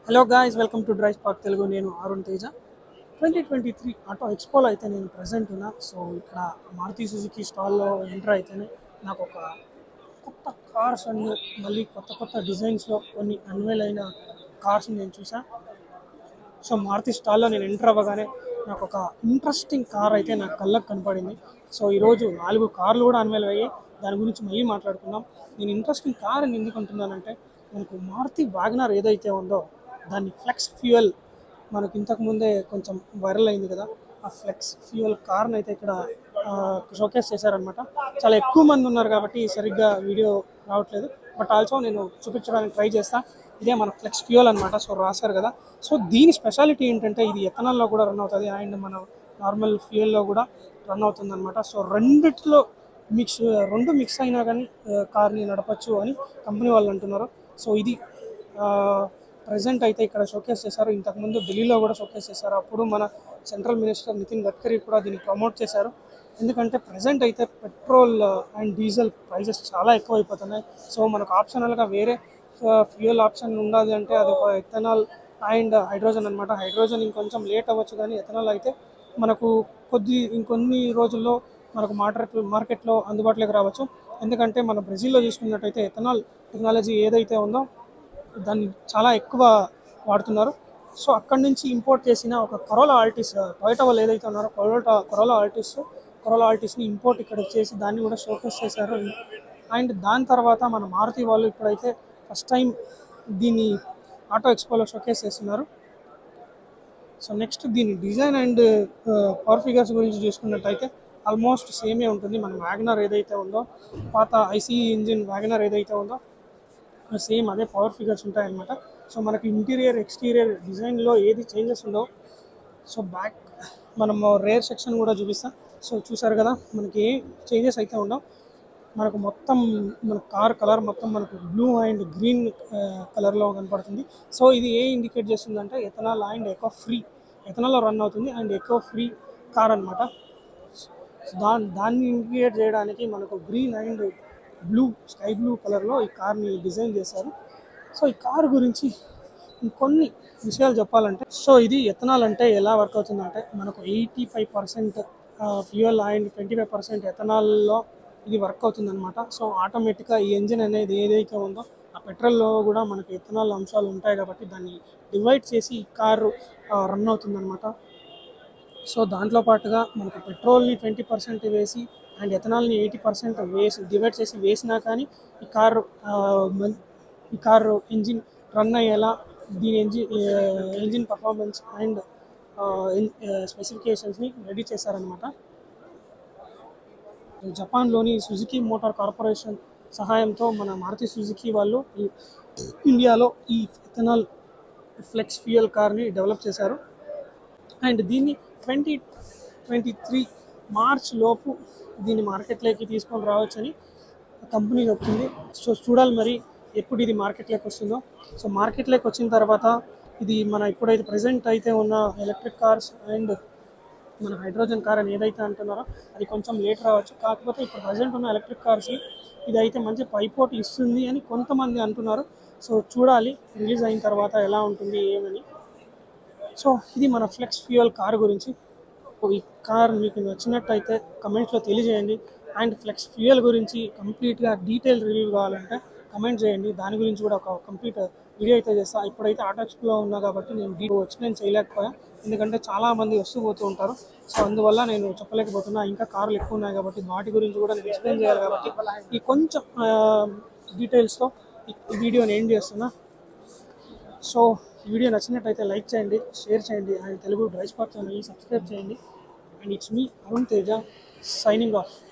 hello guys welcome to Drive Park Telugu నేను Arun Teja twenty twenty three auto ఎక్స్పోలో అయితే నేను ప్రజెంట్ ఉన్నా సో ఇక్కడ మారుతి సుజుకి స్టాల్లో ఎంటర్ అయితేనే నాకు ఒక కొత్త కార్స్ అండ్ మళ్ళీ కొత్త కొత్త డిజైన్స్లో కొన్ని అన్వేల్ అయిన కార్స్ నేను చూసా సో మారుతి స్టాల్లో నేను ఎంటర్ అవ్వగానే నాకు ఒక ఇంట్రెస్టింగ్ కార్ అయితే నాకు కళ్ళకు కనపడింది సో ఈరోజు నాలుగు కార్లు కూడా అన్వేల్ అయ్యాయి దాని గురించి మళ్ళీ మాట్లాడుకుందాం నేను ఇంట్రెస్టింగ్ కార్ అని ఎందుకు అంటున్నానంటే మనకు మారుతి వాగనర్ ఏదైతే ఉందో దాన్ని ఫ్లెక్స్ ఫ్యూయల్ మనకు ఇంతకు ముందే కొంచెం వైరల్ అయింది కదా ఆ ఫ్లెక్స్ ఫ్యూయల్ కార్ని అయితే ఇక్కడ షోకేస్ చేశారనమాట చాలా ఎక్కువ మంది ఉన్నారు కాబట్టి సరిగ్గా వీడియో రావట్లేదు బట్ ఆల్సో నేను చూపించడానికి ట్రై చేస్తా ఇదే మన ఫ్లెక్స్ ఫ్యూయల్ అనమాట సో రాశారు కదా సో దీని స్పెషాలిటీ ఏంటంటే ఇది ఎథనాల్లో కూడా రన్ అవుతుంది అండ్ మన నార్మల్ ఫ్యూయల్లో కూడా రన్ అవుతుంది అనమాట సో రెండిట్లో మిక్స్ రెండు మిక్స్ అయినా కానీ కార్ని నడపచ్చు అని కంపెనీ వాళ్ళు అంటున్నారు సో ఇది ప్రజెంట్ అయితే ఇక్కడ షోకేస్ చేశారు ఇంతకుముందు ఢిల్లీలో కూడా షోకేస్ చేశారు అప్పుడు మన సెంట్రల్ మినిస్టర్ నితిన్ గడ్కరీ కూడా దీన్ని ప్రమోట్ చేశారు ఎందుకంటే ప్రజెంట్ అయితే పెట్రోల్ అండ్ డీజిల్ ప్రైజెస్ చాలా ఎక్కువ అయిపోతున్నాయి సో మనకు ఆప్షనల్గా వేరే ఫ్యూయల్ ఆప్షన్ ఉండాలి అంటే అది ఒక ఎథనాల్ అండ్ హైడ్రోజన్ అనమాట హైడ్రోజన్ ఇంకొంచెం లేట్ అవ్వచ్చు కానీ ఎథనాల్ అయితే మనకు కొద్ది ఇంకొన్ని రోజుల్లో మనకు మార్కెట్ మార్కెట్లో అందుబాటులోకి రావచ్చు ఎందుకంటే మన బ్రెజిల్లో చూసుకున్నట్టయితే ఎథనాల్ టెక్నాలజీ ఏదైతే ఉందో దాన్ని చాలా ఎక్కువ వాడుతున్నారు సో అక్కడి నుంచి ఇంపోర్ట్ చేసిన ఒక కరోలా ఆల్టిస్ టొయోటా వాళ్ళు ఏదైతే ఉన్నారో కొరోటా కరోలా ఆల్టిస్ కరోలా ఆల్టిస్ని ఇంపోర్ట్ ఇక్కడ చేసి దాన్ని కూడా షోకేస్ చేశారు అండ్ దాని తర్వాత మన మారుతి వాళ్ళు ఇప్పుడైతే ఫస్ట్ టైం దీన్ని ఆటో ఎక్స్పోలో షోకేస్ చేస్తున్నారు సో నెక్స్ట్ దీని డిజైన్ అండ్ పవర్ ఫిగర్స్ గురించి చూసుకున్నట్టయితే ఆల్మోస్ట్ సేమే ఉంటుంది మన వ్యాగనర్ ఏదైతే ఉందో పాత ఐసీ ఇంజిన్ వ్యాగనర్ ఏదైతే ఉందో సేమ్ అదే పవర్ ఫిగర్స్ ఉంటాయన్నమాట సో మనకి ఇంటీరియర్ ఎక్స్టీరియర్ డిజైన్లో ఏది చేంజెస్ ఉండవు సో బ్యాక్ మనం రేర్ సెక్షన్ కూడా చూపిస్తాం సో చూసారు కదా మనకి ఏ చేంజెస్ అయితే ఉండవు మనకు మొత్తం మన కార్ కలర్ మొత్తం మనకు బ్లూ అండ్ గ్రీన్ కలర్లో కనపడుతుంది సో ఇది ఏ ఇండికేట్ చేస్తుందంటే ఎథనాల్ అండ్ ఎకో ఫ్రీ ఎథనాల్లో రన్ అవుతుంది అండ్ ఎకో ఫ్రీ కార్ అనమాట దాన్ని దాన్ని ఇండికేట్ చేయడానికి మనకు green and blue sky blue కలర్లో ఈ కార్ని డిజైన్ చేశారు సో ఈ కార్ గురించి ఇంకొన్ని విషయాలు చెప్పాలంటే సో ఇది ఎథనాల్ అంటే ఎలా వర్క్ అవుతుందంటే మనకు eighty five percent fuel and twenty five percent ఎథనాల్లో ఇది వర్క్ అవుతుందన్నమాట సో ఆటోమేటిక్గా ఈ ఇంజిన్ అనేది ఏదైతే ఉందో ఆ పెట్రోల్లో కూడా మనకు ఎథనాల్ అంశాలు ఉంటాయి కాబట్టి దాన్ని డివైడ్ చేసి ఈ కారు రన్ అవుతుందన్నమాట సో దాంట్లో పాటుగా మనకు పెట్రోల్ని ట్వంటీ పర్సెంట్ వేసి అండ్ ఎథనాల్ని ఎయిటీ పర్సెంట్ వేసి డివైడ్ చేసి వేసినా కానీ ఈ కారు ఈ కారు ఇంజిన్ రన్ అయ్యేలా దీని ఇంజిన్ ఇంజిన్ పర్ఫార్మెన్స్ అండ్ స్పెసిఫికేషన్స్ని రెడీ చేశారనమాట జపాన్లోని సుజుకి మోటార్ కార్పొరేషన్ సహాయంతో మన మారుతి సుజుకి వాళ్ళు ఇండియాలో ఈ ఎథనాల్ ఫ్లెక్స్ ఫ్యూయల్ కార్ని డెవలప్ చేశారు అండ్ దీన్ని ట్వంటీ ట్వంటీ త్రీ మార్చ్ లోపు దీన్ని మార్కెట్లోకి తీసుకొని రావచ్చని కంపెనీ చెప్తుంది సో చూడాలి మరి ఎప్పుడు ఇది మార్కెట్లోకి వస్తుందో సో మార్కెట్లోకి వచ్చిన తర్వాత ఇది మన ఇప్పుడైతే ప్రజెంట్ అయితే ఉన్న ఎలక్ట్రిక్ కార్స్ అండ్ మన హైడ్రోజన్ కార్ అని ఏదైతే అంటున్నారో అది కొంచెం లేట్ రావచ్చు కాకపోతే ఇప్పుడు ప్రజెంట్ ఉన్న ఎలక్ట్రిక్ కార్స్కి ఇది అయితే మంచి పైపోటు ఇస్తుంది అని కొంతమంది అంటున్నారు సో చూడాలి రిలీజ్ అయిన తర్వాత ఎలా ఉంటుంది ఏమని సో ఇది మన ఫ్లెక్స్ ఫ్యూయల్ కార్ గురించి ఈ కార్ మీకు నచ్చినట్టయితే కమెంట్స్లో తెలియజేయండి అండ్ ఫ్లెక్స్ ఫ్యూయల్ గురించి కంప్లీట్గా డీటెయిల్ రివ్యూ కావాలంటే కమెంట్ చేయండి దాని గురించి కూడా ఒక కంప్లీట్ వీడియో అయితే చేస్తాను ఇప్పుడైతే ఆటోక్స్లో ఉన్నా కాబట్టి నేను డీ ఎక్స్ప్లెయిన్ చేయలేకపోయా ఎందుకంటే చాలా మంది వస్తూ పోతూ ఉంటారు సో అందువల్ల నేను చెప్పలేకపోతున్నా ఇంకా కార్లు ఎక్కువ ఉన్నాయి కాబట్టి వాటి గురించి కూడా నేను ఎక్స్ప్లెయిన్ చేయాలి కాబట్టి ఈ కొంచెం డీటెయిల్స్తో ఈ వీడియోని ఏం చేస్తున్నా సో ఈ వీడియో నచ్చినట్టయితే లైక్ చేయండి షేర్ చేయండి అండ్ తెలుగు డ్రైవ్ స్పాట్ ఛానల్ని సబ్స్క్రైబ్ చేయండి అండ్ ఇట్స్ మీ అరుణ్ తేజ సైనింగ్ ఆఫ్